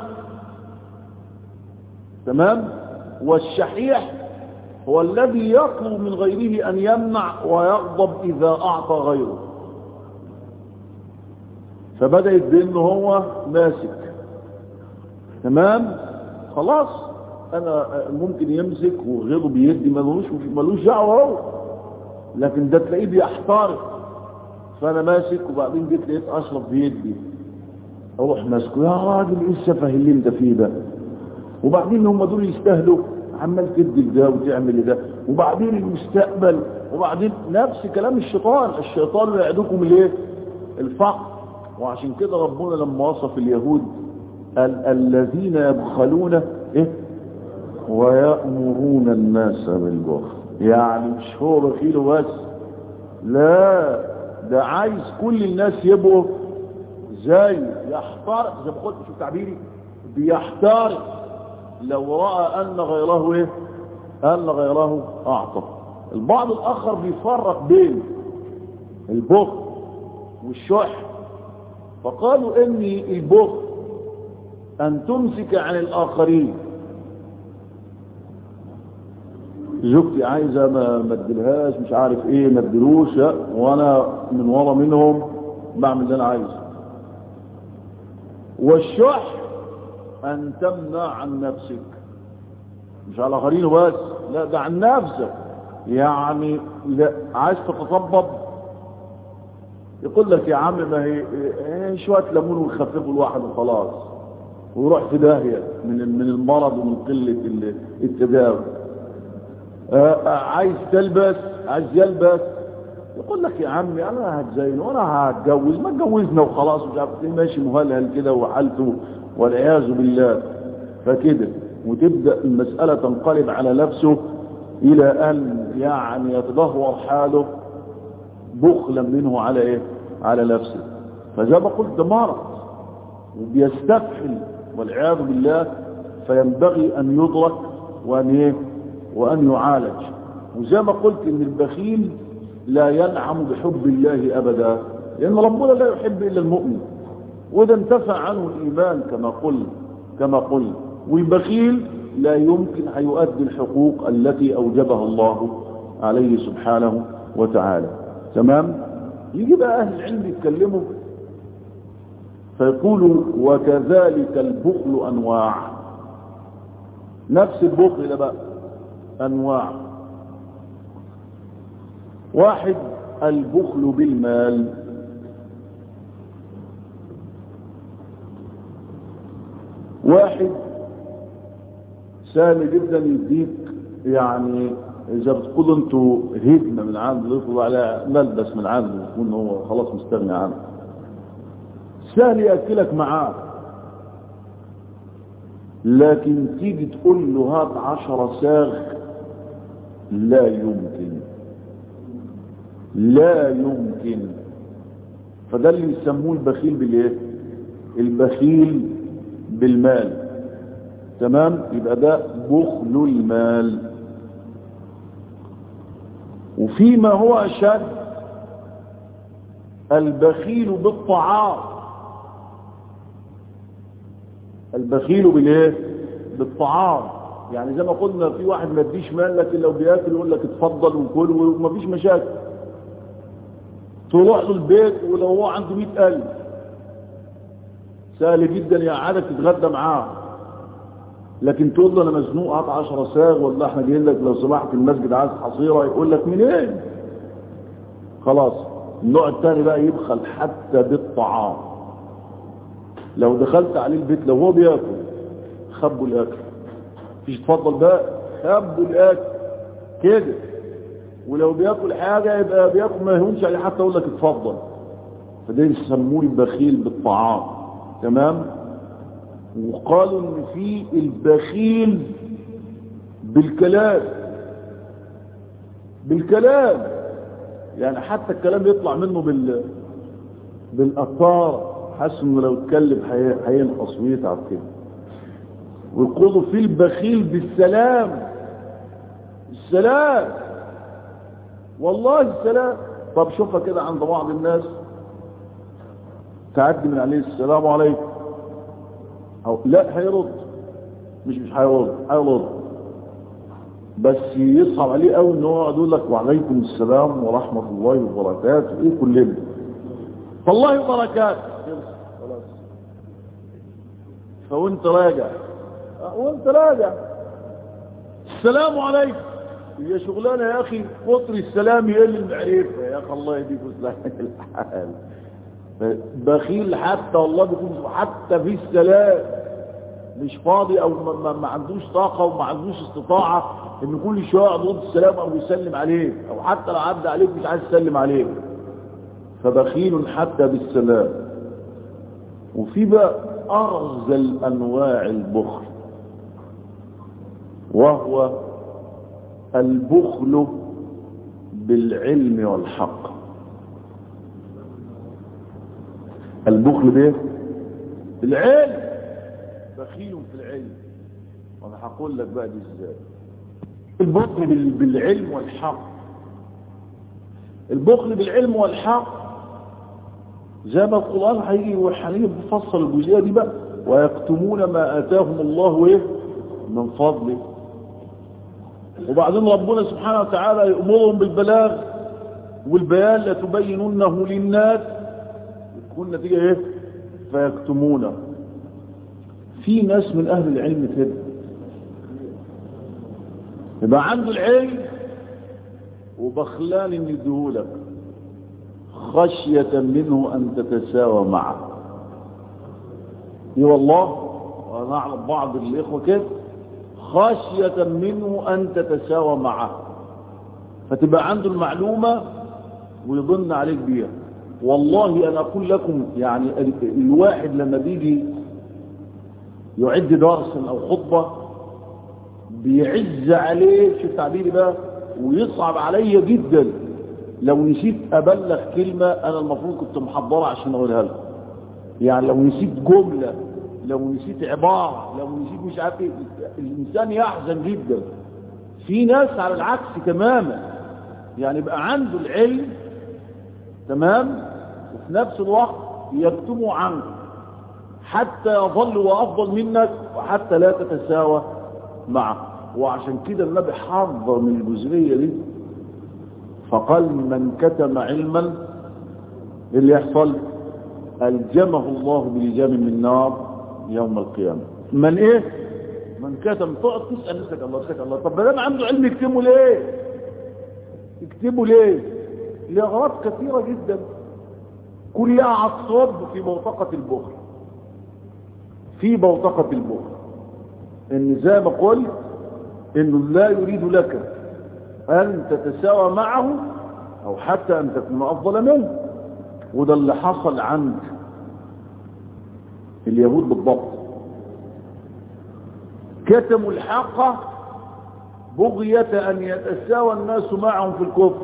تمام والشحيح هو الذي يطلب من غيره أن يمنع ويغضب إذا أعطى غيره فبدأت بأنه هو ماسك تمام خلاص أنا ممكن يمسك وغيره بيدي ملوش ملوش دعوة هو لكن ده تلاقيه بيحترق فأنا ماسك وبعدين جيت لقيت أشرف بيدي أروح ماسكه يا راجل إيه السفه اللي أنت فيه ده وبعدين هم دول يستاهلوا عمال تدي ده وتعمل ده وبعدين المستقبل وبعدين نفس كلام الشيطان الشيطان يعدكم الايه الفقر وعشان كده ربنا لما وصف اليهود ال الذين يبخلون ايه ويأمرون الناس بالبخل يعني مش هو بخيل بس لا ده عايز كل الناس يبقوا زي يحترق زي ما قلت شوف تعبيري بيحترق لو رأى أن غيره إيه أن غيره أعطى البعض الآخر بيفرق بين البخل والشح فقالوا إن البخل أن تمسك عن الآخرين زوجتي عايزة ما مدلهاش مش عارف ايه مدلوش وانا من ورا منهم بعمل اللي انا عايزه والشح ان تمنع عن نفسك مش على الاخرين بس لا ده عن نفسك يعني لا عايز تتطبب يقول لك يا عم ما هي ايه شويه ليمون ويخففوا الواحد وخلاص ويروح في داهيه من من المرض ومن قله التداوي آه عايز تلبس عايز يلبس يقول لك يا عمي انا هتزين وانا هتجوز ما اتجوزنا وخلاص مش عارف ايه ماشي مهلهل كده وحالته والعياذ بالله فكده وتبدا المساله تنقلب على نفسه الى ان يعني يتدهور حاله بخلا منه على ايه على نفسه فزي ما قلت ده مرض وبيستفحل والعياذ بالله فينبغي ان يدرك وان ايه وأن يعالج وزي ما قلت إن البخيل لا ينعم بحب الله أبدا لأن ربنا لا يحب إلا المؤمن وإذا انتفع عنه الإيمان كما قلت كما قلت والبخيل لا يمكن أن يؤدي الحقوق التي أوجبها الله عليه سبحانه وتعالى تمام يجي بقى أهل العلم يتكلموا فيقولوا وكذلك البخل أنواع نفس البخل ده بقى أنواع واحد البخل بالمال واحد سهل جدا يديك يعني اذا بتقولوا انتوا هدمة من عنده يطلب على ملبس من عنده يكون هو خلاص مستغني عنه سهل يأكلك معاه لكن تيجي تقول له هات عشرة ساغ لا يمكن لا يمكن فده اللي يسموه البخيل بالايه البخيل بالمال تمام يبقى ده بخل المال وفيما هو اشد البخيل بالطعام البخيل بالايه بالطعام يعني زي ما قلنا في واحد ما يديش مال لكن لو بياكل يقول لك اتفضل وكل ومفيش مشاكل تروح له البيت ولو هو عنده مئة ألف سهل جدا يقعدك تتغدى معاه لكن تقول له انا مزنوق هات 10 ساغ ولا احنا جايين لك لو سمحت المسجد عايز حصيره يقول لك منين خلاص النوع الثاني بقى يبخل حتى بالطعام لو دخلت عليه البيت لو هو بياكل خبوا الاكل مفيش تفضل بقى خبوا الاكل كده ولو بياكل حاجة يبقى بياكل ما يهونش عليه حتى يقول لك اتفضل فده يسموه البخيل بالطعام تمام وقالوا ان في البخيل بالكلام بالكلام يعني حتى الكلام يطلع منه بال بالاثار حاسس انه لو اتكلم هينقص ويتعب كده ويقولوا في البخيل بالسلام السلام والله السلام طب شوفها كده عند بعض الناس تعدي من عليه السلام عليكم أو لا هيرد مش مش هيرد هيرد بس يصعب عليه قوي ان هو يقول لك وعليكم السلام ورحمه الله وبركاته ايه كلنا فالله بركات خلاص فوانت راجع وانت راجع السلام عليكم هي شغلانه يا اخي قطر السلام يقل المعرفه يا اخي الله يهديك ويصلح الحال بخيل حتى والله بيكون حتى في السلام مش فاضي او ما, ما عندوش طاقة وما عندوش استطاعة ان كل شوية يقعد السلام او يسلم عليك او حتى لو عدى عليك مش عايز يسلم عليك فبخيل حتى بالسلام وفي بقى ارذل انواع البخل وهو البخل بالعلم والحق البخل بايه بالعلم بخيل في العلم وانا هقول لك بقى دي ازاي البخل بالعلم والحق البخل بالعلم والحق زي ما القرآن هيجي وهنيجي بفصل الجزئية دي بقى ويكتمون ما آتاهم الله ايه من فضله وبعدين ربنا سبحانه وتعالى يأمرهم بالبلاغ والبيان لتبيننه للناس تكون نتيجة ايه فيكتمونه في ناس من اهل العلم كده يبقى عنده العلم وبخلان ان يديهولك خشية منه ان تتساوى معه اي والله وانا اعلم بعض الاخوة كده خشية منه ان تتساوى معه فتبقى عنده المعلومة ويظن عليك بيها والله انا اقول لكم يعني الواحد لما بيجي يعد درسا او خطبة بيعز عليه شو تعبيري بقى ويصعب عليا جدا لو نسيت ابلغ كلمة انا المفروض كنت محضرها عشان اقولها لكم يعني لو نسيت جملة لو نسيت عبارة لو نسيت مش عارف ايه الانسان يحزن جدا في ناس على العكس تماما يعني يبقى عنده العلم تمام وفي نفس الوقت يكتمه عنك حتى يظل وافضل منك وحتى لا تتساوى معه وعشان كده النبي حذر من الجزئيه دي فقال من كتم علما اللي يحصل الجمه الله بلجام من نار يوم القيامه من ايه من كتم تقعد تسال نفسك الله نفسك الله طب ما عنده علم يكتمه ليه يكتبه ليه لاغراض كثيره جدا كلها عصب في بوتقه البخل في بوتقه البخل ان زي ما قلت انه لا يريد لك ان تتساوى معه او حتى ان تكون افضل منه وده اللي حصل عند اليهود بالضبط كتموا الحق بغية ان يتساوى الناس معهم في الكفر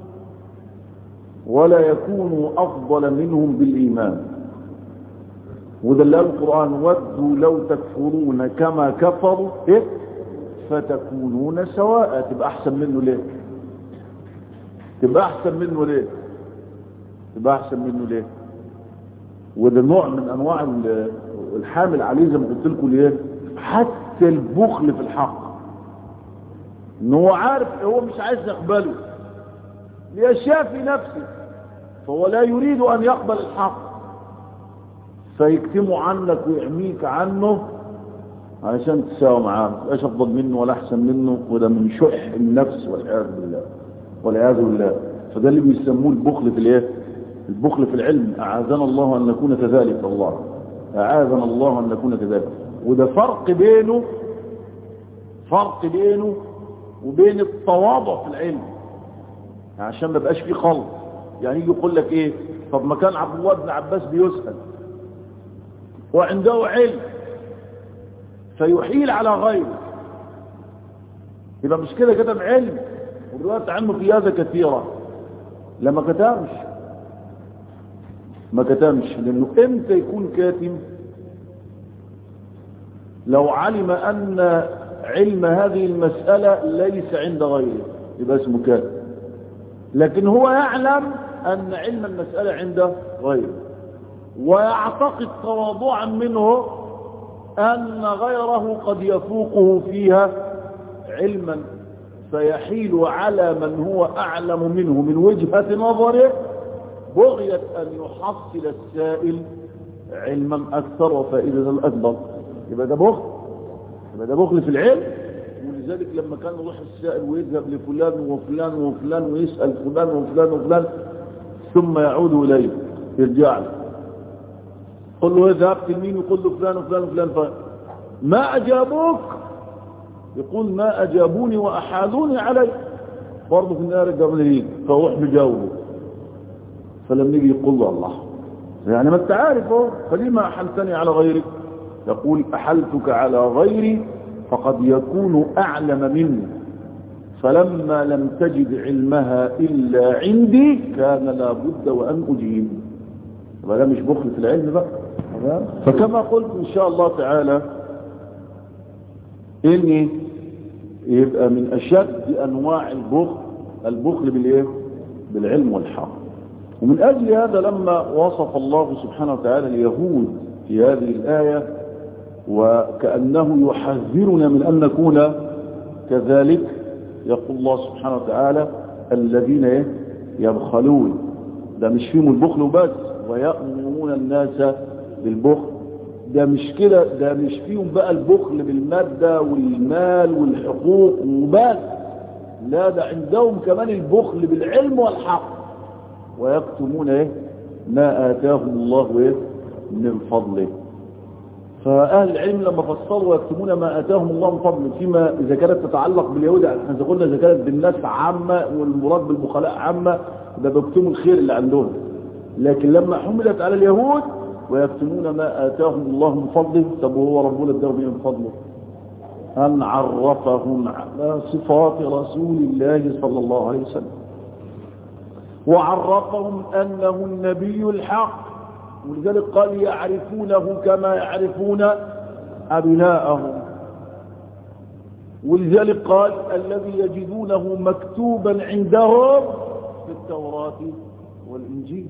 ولا يكونوا افضل منهم بالايمان وده اللي القرآن ودوا لو تكفرون كما كفروا إيه؟ فتكونون سواء تبقى أحسن منه ليه تبقى أحسن منه ليه تبقى أحسن منه ليه وده نوع من أنواع الحامل عليه زي ما قلت لكم ليه حتى البخل في الحق ان هو عارف هو مش عايز يقبله ليشاء في نفسه فهو لا يريد أن يقبل الحق فيكتموا عنك ويعميك عنه علشان تساوي معاه مش افضل منه ولا احسن منه وده من شح النفس والعياذ بالله والعياذ بالله فده اللي بيسموه البخل في الايه البخل في العلم اعاذنا الله ان نكون كذلك الله اعاذنا الله ان نكون كذلك وده فرق بينه فرق بينه وبين التواضع في العلم عشان ما بقاش فيه خلط يعني يجي يقول لك ايه طب ما كان عبد الله بن عباس بيسأل وعنده علم فيحيل على غيره يبقى مش كده كتب علم والروايات عنه في هذا كثيرة لما كتمش ما كتمش لانه امتى يكون كاتم لو علم ان علم هذه المسألة ليس عند غيره يبقى اسمه كاتم لكن هو يعلم ان علم المسألة عند غيره ويعتقد تواضعا منه أن غيره قد يفوقه فيها علما فيحيل على من هو أعلم منه من وجهة نظره بغية أن يحصل السائل علما أكثر وفائدة أكبر يبقى ده بخل يبقى ده بخل في العلم ولذلك لما كان يروح السائل ويذهب لفلان وفلان وفلان ويسأل فلان وفلان وفلان ثم يعود إليه يرجع له قل له ذهبت لمين يقول له فلان وفلان وفلان فلان ما أجابوك يقول ما أجابوني وأحالوني علي برضه في النهار قبل يجي فروح بجاوبه فلما يجي يقول له الله يعني ما انت عارف اهو فلما أحلتني على غيرك يقول أحلتك على غيري فقد يكون أعلم مني فلما لم تجد علمها إلا عندي كان لابد وأن أجيب وده مش بخل في العلم بقى فكما قلت إن شاء الله تعالى إني يبقى من أشد أنواع البخل البخل بالإيه؟ بالعلم والحق ومن أجل هذا لما وصف الله سبحانه وتعالى اليهود في هذه الآية وكأنه يحذرنا من أن نكون كذلك يقول الله سبحانه وتعالى الذين يبخلون ده مش فيهم البخل بس ويأمرون الناس بالبخل ده مش كده ده مش فيهم بقى البخل بالمادة والمال والحقوق وبس لا ده عندهم كمان البخل بالعلم والحق ويكتمون ايه ما آتاهم الله ايه من فضله فأهل العلم لما فسروا ويكتمون ما آتاهم الله من فضله فيما إذا كانت تتعلق باليهود احنا قلنا إذا كانت بالناس عامة والمراد بالبخلاء عامة ده بيكتموا الخير اللي عندهم لكن لما حملت على اليهود ويكتمون ما آتاهم الله من فضله طب وهو ربنا اداه من فضله أن عرفهم على صفات رسول الله صلى الله عليه وسلم وعرفهم أنه النبي الحق ولذلك قال يعرفونه كما يعرفون أبناءهم ولذلك قال الذي يجدونه مكتوبا عندهم في التوراة والإنجيل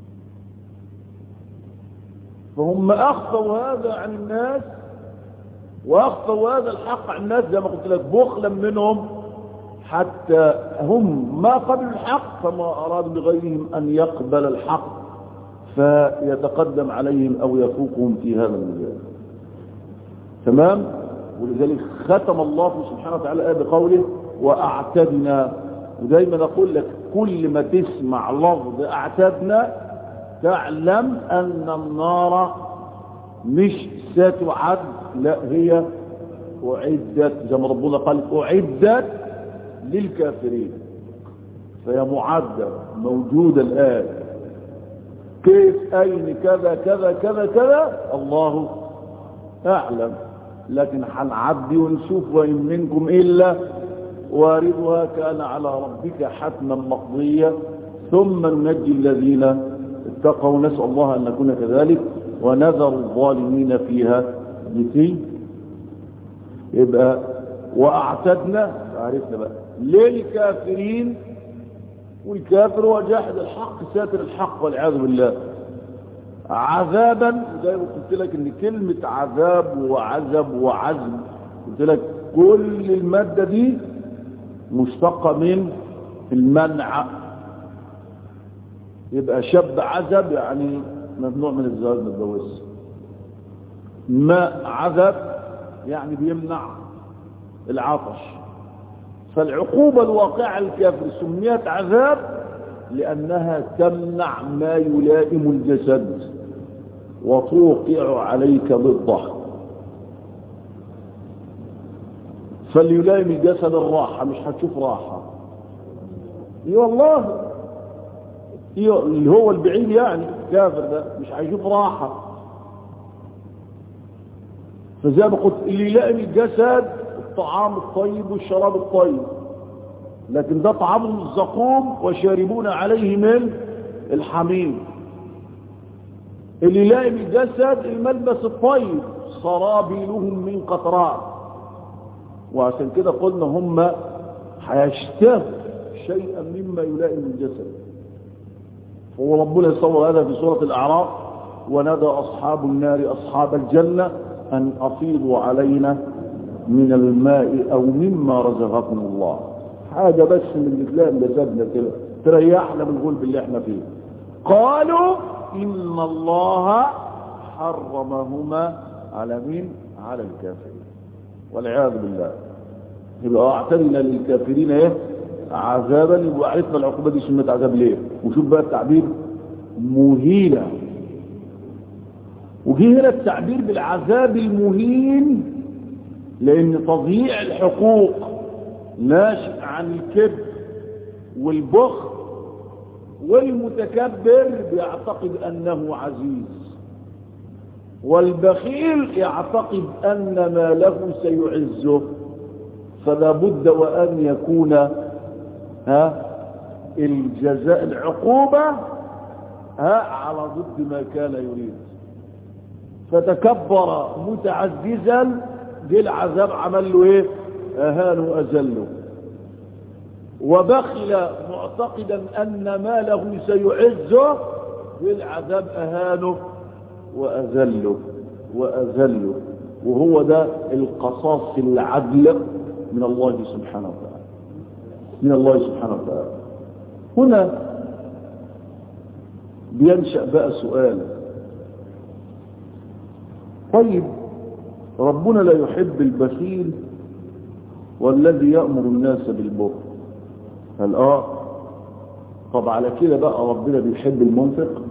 فهم أخفوا هذا عن الناس وأخفوا هذا الحق عن الناس زي ما قلت لك بخلا منهم حتى هم ما قبلوا الحق فما أرادوا لغيرهم أن يقبل الحق فيتقدم عليهم أو يفوقهم في هذا المجال تمام ولذلك ختم الله سبحانه وتعالى بقوله وأعتدنا ودايما أقول لك كل ما تسمع لفظ أعتدنا تعلم أن النار مش ستعد لا هي أعدت زي ما ربنا قال أعدت للكافرين فهي معدة موجودة الآن كيف أين كذا كذا كذا كذا الله أعلم لكن هنعدي ونشوف وإن منكم إلا واردها كان على ربك حتما مقضية ثم ننجي الذين اتقوا نسأل الله أن نكون كذلك ونذر الظالمين فيها جثي يبقى وأعتدنا عرفنا بقى للكافرين والكافر هو جاحد الحق ساتر الحق والعياذ بالله عذابا زي ما قلت لك ان كلمة عذاب وعذب وعزم قلت لك كل المادة دي مشتقة من المنع يبقى شاب عذب يعني ممنوع من الزواج ما تجوزش ماء عذب يعني بيمنع العطش فالعقوبة الواقعة الكافر سميت عذاب لأنها تمنع ما يلائم الجسد وتوقع عليك ضده فليلائم الجسد الراحة مش هتشوف راحة اي والله اللي هو البعيد يعني كافر ده مش هيشوف راحة فزي ما قلت اللي يلائم الجسد الطعام الطيب والشراب الطيب لكن ده طعام الزقوم وشاربون عليه من الحميم اللي يلائم الجسد الملبس الطيب صرابيلهم من قطرات وعشان كده قلنا هم هيشتهوا شيئا مما يلائم الجسد هو ربنا يصور هذا في سورة الأعراف ونادى أصحاب النار أصحاب الجنة أن أفيضوا علينا من الماء أو مما رزقكم الله حاجة بس من اللي تلاقي جسدنا كده تريحنا من الغلب اللي احنا فيه قالوا إن الله حرمهما على مين على الكافرين والعياذ بالله يبقى اعتدنا للكافرين ايه عذابا يبقى عرفنا العقوبة دي سنة عذاب ليه وشوف بقى التعبير مهينة وجه هنا التعبير بالعذاب المهين لان تضييع الحقوق ناشئ عن الكبر والبخل والمتكبر بيعتقد انه عزيز والبخيل يعتقد أن ما له سيعزه فلا بد وأن يكون ها الجزاء العقوبة ها على ضد ما كان يريد فتكبر متعززا جه العذاب عمل له ايه اهانه واذله وبخل معتقدا ان ماله سيعزه بالعذاب اهانه واذله واذله وهو ده القصاص العدل من الله سبحانه وتعالى من الله سبحانه وتعالى هنا بينشأ بقى سؤال طيب ربنا لا يحب البخيل والذي يأمر الناس بالبخل هل اه طب على كده بقى ربنا بيحب المنفق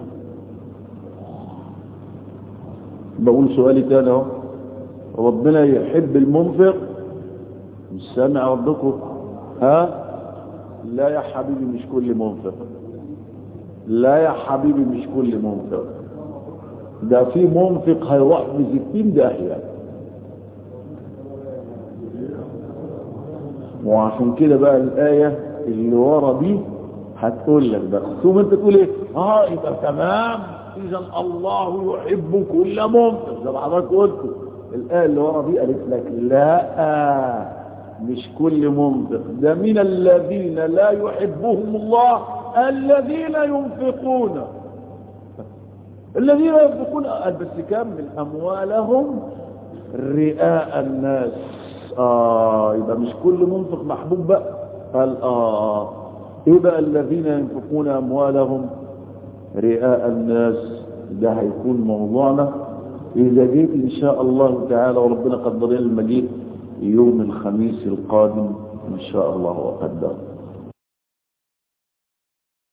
بقول سؤالي تاني اهو ربنا يحب المنفق مش سامع ربكم ها لا يا حبيبي مش كل منفق لا يا حبيبي مش كل منفق ده في منفق هيروح بستين داهية وعشان كده بقى الآية اللي ورا دي هتقول لك بقى ثم انت تقول ايه اه يبقى تمام اذا الله يحب كل منفق زي ما حضرتك قلت الآية اللي ورا دي قالت لك لا مش كل منفق ده من الذين لا يحبهم الله الذين ينفقون الذين ينفقون بس كمل أموالهم رئاء الناس آه يبقى مش كل منفق محبوب بقى قال آه إيه بقى الذين ينفقون أموالهم رئاء الناس ده هيكون موضوعنا إذا جيت إن شاء الله تعالى وربنا قدر لنا المجيء يوم الخميس القادم إن شاء الله وقدر